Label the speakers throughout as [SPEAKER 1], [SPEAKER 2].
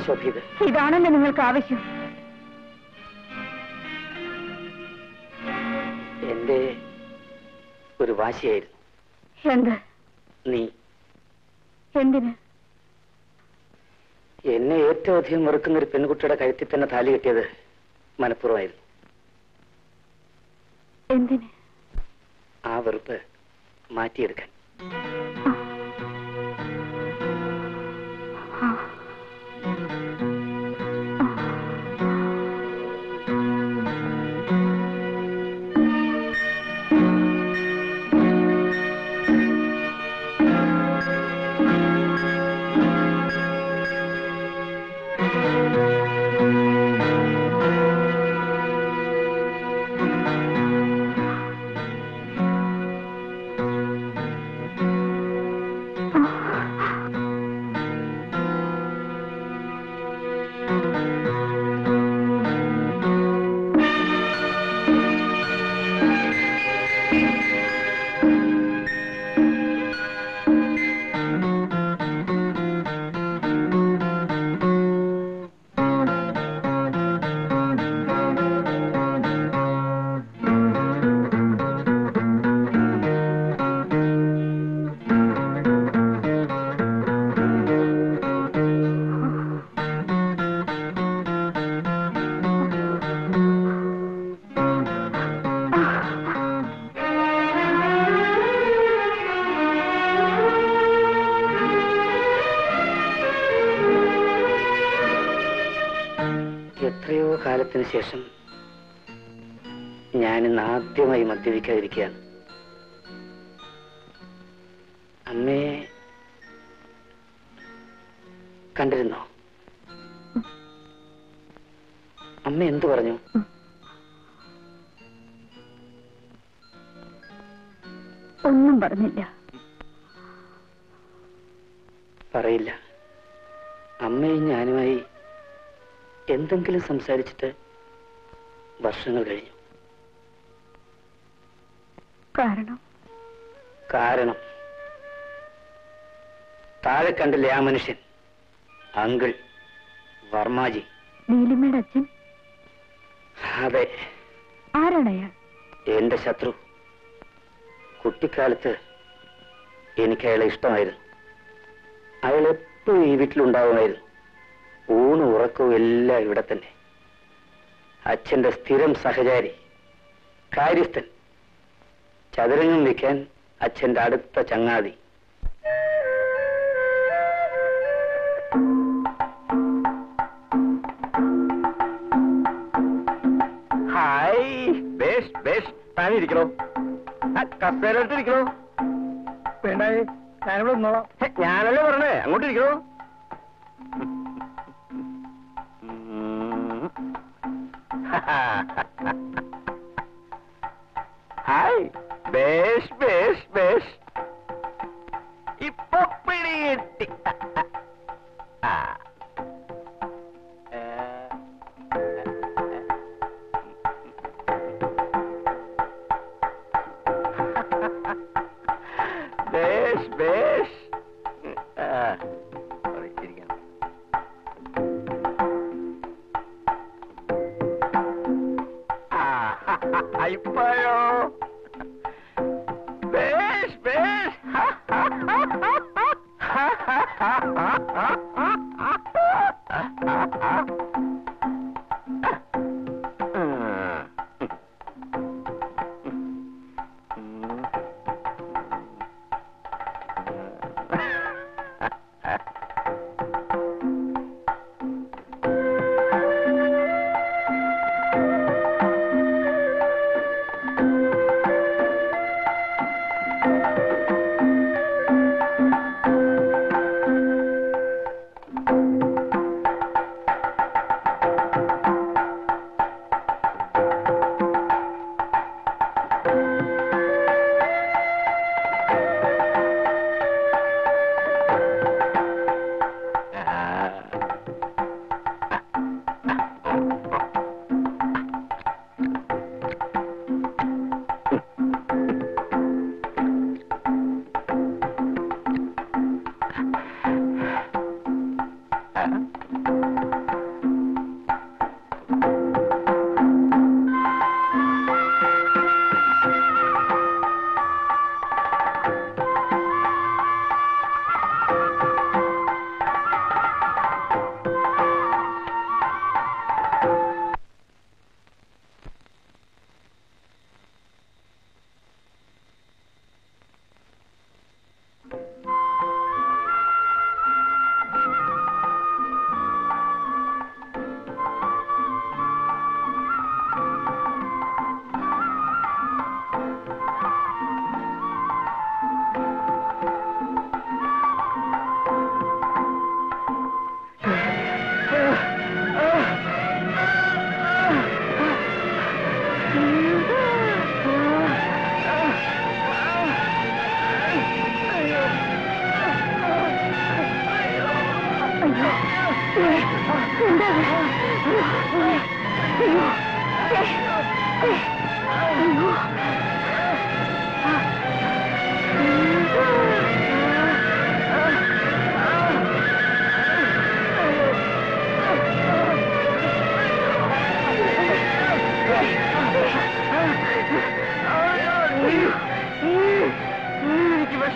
[SPEAKER 1] ശോഭ ഇത്
[SPEAKER 2] ഇതാണല്ലോ നിങ്ങൾക്ക് ആവശ്യം
[SPEAKER 1] എന്റെ ഒരു വാശിയായിരുന്നു
[SPEAKER 2] എന്ത്
[SPEAKER 1] നീ
[SPEAKER 2] എന്തിന്
[SPEAKER 1] എന്നെ ഏറ്റവും അധികം വെറുക്കുന്ന ഒരു പെൺകുട്ടിയുടെ കഴുത്തിൽ തന്നെ താലി കെട്ടിയത് മനഃപൂർവ്വമായിരുന്നു
[SPEAKER 2] എന്തിന്
[SPEAKER 1] ആ വെറുപ്പ് മാറ്റിയെടുക്കാൻ
[SPEAKER 2] ആ.
[SPEAKER 1] എത്രയോ കാലത്തിന് ശേഷം ഞാനിന്ന് ആദ്യമായി മദ്യപിക്കാതിരിക്കുകയാണ് അമ്മയെ കണ്ടിരുന്നോ അമ്മ എന്തു പറഞ്ഞു
[SPEAKER 2] ഒന്നും പറഞ്ഞില്ല
[SPEAKER 1] പറയില്ല അമ്മയും ഞാനുമായി എന്തെങ്കിലും സംസാരിച്ചിട്ട് വർഷങ്ങൾ കഴിഞ്ഞു
[SPEAKER 2] കാരണം
[SPEAKER 1] കാരണം താഴെ കണ്ടില്ലേ ആ മനുഷ്യൻ അങ്കിൾ വർമാജി
[SPEAKER 2] നീലിമയുടെ അച്ഛൻ
[SPEAKER 1] അതെ
[SPEAKER 2] ആരാണ് അയാൾ
[SPEAKER 1] എന്റെ ശത്രു കുട്ടിക്കാലത്ത് എനിക്ക് അയാളെ ഇഷ്ടമായിരുന്നു അയാൾ എപ്പോഴും ഈ വീട്ടിലുണ്ടാവുമായിരുന്നു ഊണും ഉറക്കവും എല്ലാം ഇവിടെ തന്നെ അച്ഛന്റെ സ്ഥിരം സഹചാരി കാര്യസ്ഥൻ ചതുരംഗം വെക്കാൻ അച്ഛന്റെ അടുത്ത ചങ്ങാതി
[SPEAKER 3] ഹായ് ബേഷ് ബേഷ് താനിരിക്കണോ കസേരടുത്തിരിക്കണോ വേണ്ട ഞാനിവിടെ നിന്നോളാം ഹെ, ഞാനല്ലേ പറഞ്ഞേ അങ്ങോട്ട് ഇരിക്കണോ ഹായ് ബേഷ് ബേഷ് ബേഷ് ഇപ്പൊ പിടികിട്ടി ആ ഏ ബേഷ് ബേഷ് ആ, sorry, ചിരിക്കാം. ആ, ഇപ്പോഴോ ബേഷ് ബേഷ്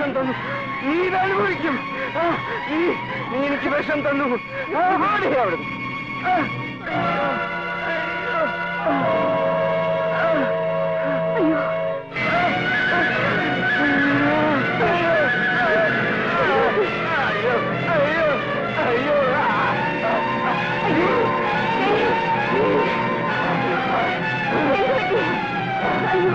[SPEAKER 3] വിഷം തന്നു നീ ഇത് അനുഭവിക്കും ആ, നീ നീ എനിക്ക് വിഷം തന്നു ആ, ഓടി അവിടുന്ന് ആ, അയ്യോ,
[SPEAKER 2] അയ്യോ
[SPEAKER 3] അയ്യോ അയ്യോ അയ്യോ
[SPEAKER 2] അയ്യോ എന്ത് പറ്റി അയ്യോ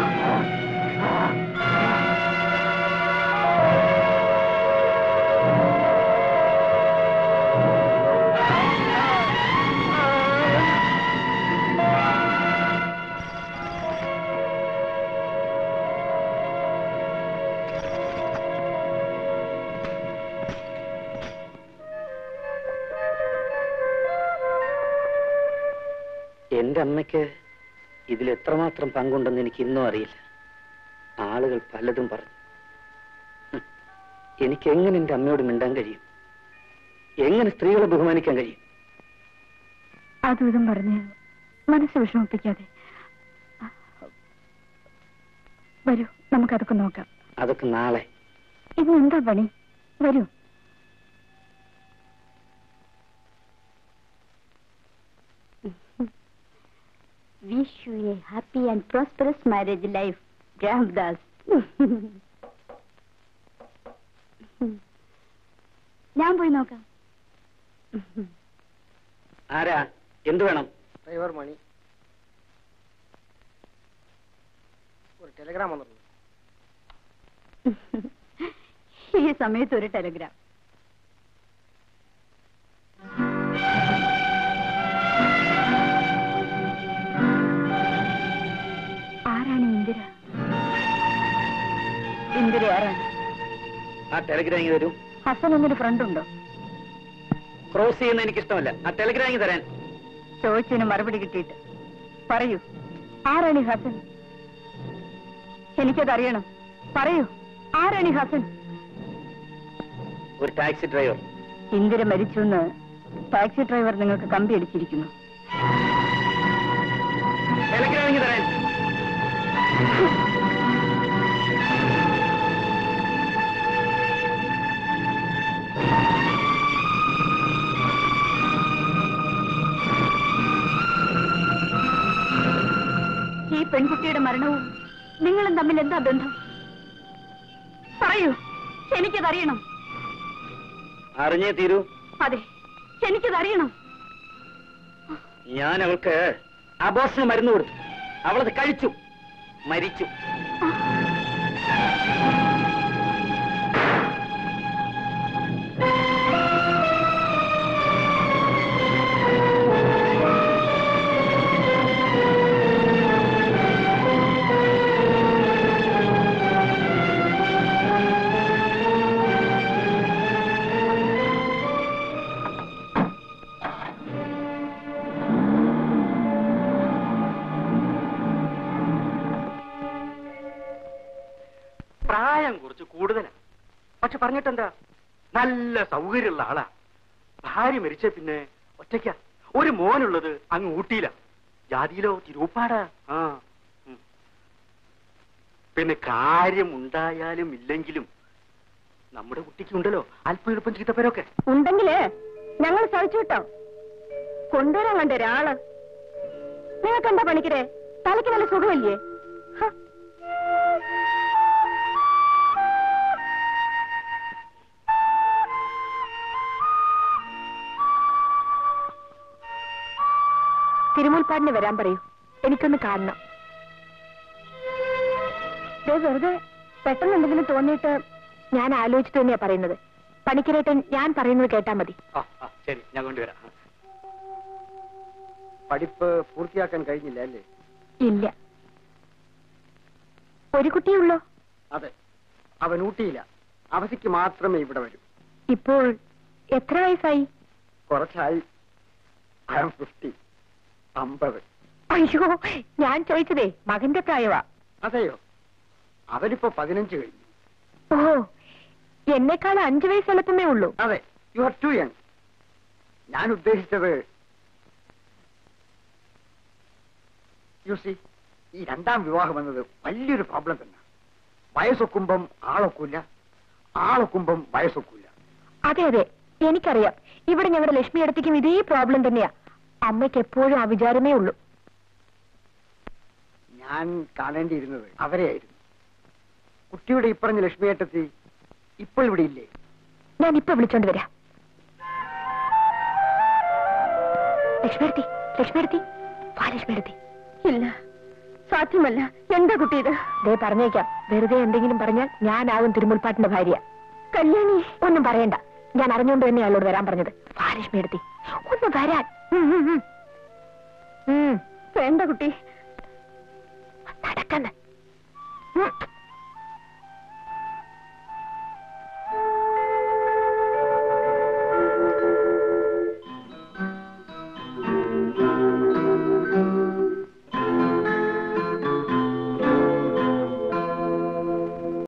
[SPEAKER 1] എന്റെ അമ്മയ്ക്ക് ഇതിൽ എത്രമാത്രം പങ്കുണ്ടെന്ന് എനിക്ക് ഇന്നും അറിയില്ല ആളുകൾ പലതും പറഞ്ഞു ഹും. എനിക്ക് എങ്ങനെ എന്റെ അമ്മയോട് മിണ്ടാൻ കഴിയും എങ്ങനെ സ്ത്രീകളെ ബഹുമാനിക്കാൻ കഴിയും
[SPEAKER 2] അതും ഇതും പറഞ്ഞ് മനസ്സ് വിഷമിപ്പിക്കാതെ വരൂ നമുക്കതൊക്കെ നോക്കാം
[SPEAKER 1] അതൊക്കെ നാളെ
[SPEAKER 2] ഇന്ന് എന്താ പണി വരൂ wish you a happy and prosperous marriage life Ramdas ഞാൻ പോയി നോക്കാം
[SPEAKER 1] ആരാ എന്തു വേണം
[SPEAKER 4] ഡ്രൈവർ മണി ഒരു ടെലിഗ്രാം വന്നിട്ടുണ്ട്
[SPEAKER 2] ഈ സമയത്ത് ഒരു ടെലഗ്രാം ആരാണ് ഇന്ദിര ഇന്ദിര ആരാണ്
[SPEAKER 1] ആ ടെലിഗ്രാം ഇങ്ങ് തരൂ
[SPEAKER 2] ഹസൻ എന്നൊരു ഫ്രണ്ട് ഉണ്ടോ
[SPEAKER 1] ക്രോസ് ചെയ്യുന്ന എനിക്ക് ഇഷ്ടമല്ല ആ ടെലിഗ്രാം ഇങ്ങ് തരാൻ
[SPEAKER 2] ചോദിച്ചതിന് മറുപടി കിട്ടിയിട്ട് പറയൂ ആരാണ് ഈ ഹസൻ എനിക്കതറിയണം പറയൂ ആരാണ് ഈ ഹസൻ
[SPEAKER 1] ഒരു ടാക്സി ഡ്രൈവർ
[SPEAKER 2] ഇന്ദിര മരിച്ചു എന്ന് ടാക്സി ഡ്രൈവർ നിങ്ങൾക്ക് കമ്പി അടിച്ചിരിക്കുന്നു
[SPEAKER 1] ടെലിഗ്രാം ഇങ്ങ് തരാൻ
[SPEAKER 2] ഈ പെൺകുട്ടിയുടെ മരണവും നിങ്ങളും തമ്മിൽ എന്താ ബന്ധം പറയൂ എനിക്കതറിയണം
[SPEAKER 1] അറിഞ്ഞേ തീരൂ
[SPEAKER 2] അതെ എനിക്കതറിയണം
[SPEAKER 1] ഞാൻ അവൾക്ക് അബോഷന് മരുന്ന് കൊടുത്തു അവളത് കഴിച്ചു മരിച്ചു
[SPEAKER 3] പ്രായം കുറച്ച് കൂടുതലാ പക്ഷെ പറഞ്ഞിട്ടെന്താ നല്ല സൗകര്യമുള്ള ആളാ ഭാര്യ മരിച്ച പിന്നെ ഒറ്റയ്ക്ക ഒരു മോനുള്ളത് അങ്ങ് ഊട്ടിയില ജാതിയിലോ തിരുപ്പാടാ ആ ഉം. പിന്നെ കാര്യം ഉണ്ടായാലും ഇല്ലെങ്കിലും നമ്മുടെ കുട്ടിക്ക് ഉണ്ടല്ലോ അല്പം എളുപ്പം ചീത്തപ്പേരൊക്കെ
[SPEAKER 2] ഉണ്ടെങ്കില് ഞങ്ങൾ സഹിച്ചു കിട്ടോ കൊണ്ടുവരാൻ കണ്ട ഒരാള് നിങ്ങൾക്ക് എന്താ പണിക്കരെ തലയ്ക്ക് നല്ല സുഖമില്ലേ ഹ. തിരുമുൽപ്പാടിന് വരാൻ പറയൂ എനിക്കൊന്ന് കാണണം ദേ വെറുതെ പെട്ടെന്ന് എന്തെങ്കിലും തോന്നിയിട്ട് ഞാൻ ആലോചിച്ചിട്ട് തന്നെയാ പറയുന്നത് പണിക്കരേട്ടൻ ഞാൻ പറയുന്നത് കേട്ടാ മതി
[SPEAKER 3] ആ ആ, ശരി ഞാൻ കൊണ്ടുവരാം
[SPEAKER 4] പഠിപ്പ് പൂർത്തിയാക്കാൻ കഴിഞ്ഞില്ല അല്ലേ
[SPEAKER 2] ഇല്ല ഒരു കുട്ടിയുള്ളോ
[SPEAKER 4] അതെ അവൻ ഊട്ടിയില്ല അവധിക്ക് മാത്രമേ ഇവിടെ വരൂ
[SPEAKER 2] ഇപ്പോൾ എത്ര വയസ്സായി
[SPEAKER 4] കുറച്ചായി ഐ എം ഫിഫ്റ്റി അമ്പത്
[SPEAKER 2] അയ്യോ ഞാൻ ചോദിച്ചതേ മകന്റെ പ്രായവാ
[SPEAKER 4] അതെയോ അവനിപ്പോ പതിനഞ്ച് കഴിഞ്ഞു
[SPEAKER 2] ഓ എന്നെക്കാൾ അഞ്ചു വയസ്സ് എളുപ്പമേ ഉള്ളൂ
[SPEAKER 4] അതെ യു ആർ ടു യങ് ഞാൻ ഉദ്ദേശിച്ചത് യു സി ഈ രണ്ടാം വിവാഹം എന്നത് വലിയൊരു പ്രോബ്ലം തന്നെ വയസ്സൊക്കുമ്പം ആളൊക്കില്ല ആളൊക്കുമ്പം വയസ്സൊക്കില്ല
[SPEAKER 2] അതെ അതെ എനിക്കറിയാം ഇവിടെ ഞങ്ങളുടെ ലക്ഷ്മി അടുത്തേക്കും ഇതേ പ്രോബ്ലം തന്നെയാ അമ്മയ്ക്ക് എപ്പോഴും ആ വിചാരമേ ഉള്ളൂ
[SPEAKER 4] ഞാൻ കാണേണ്ടിയിരുന്നത് അവരെയായിരുന്നു കുട്ടിയുടെ ഇപ്പറഞ്ഞ ലക്ഷ്മിയേട്ടത്തി ഇപ്പോൾ ഇവിടെ ഇല്ലേ
[SPEAKER 2] ഞാൻ ഇപ്പൊ വിളിച്ചോണ്ട് വരാം ലക്ഷ്മിയെടുത്തി ലക്ഷ്മിയെടുത്തി വാ ലക്ഷ്മിയെടുത്തി ഇല്ല സാധ്യമല്ല എന്താ കുട്ടി ഇത് ദേ പറഞ്ഞേക്കാം വെറുതെ എന്തെങ്കിലും പറഞ്ഞാൽ ഞാനാകും തിരുമുൽപ്പാട്ടിന്റെ ഭാര്യ കല്യാണി ഒന്നും പറയണ്ട ഞാൻ അറിഞ്ഞുകൊണ്ട് തന്നെ അയാളോട് വരാൻ പറഞ്ഞത് വാ ലക്ഷ്മിയെടുത്തി ഒന്ന് വരാൻ ഉം, ഉം, ഉം. ഉം. വേണ്ട കുട്ടി നടക്കന്ന് ഉം.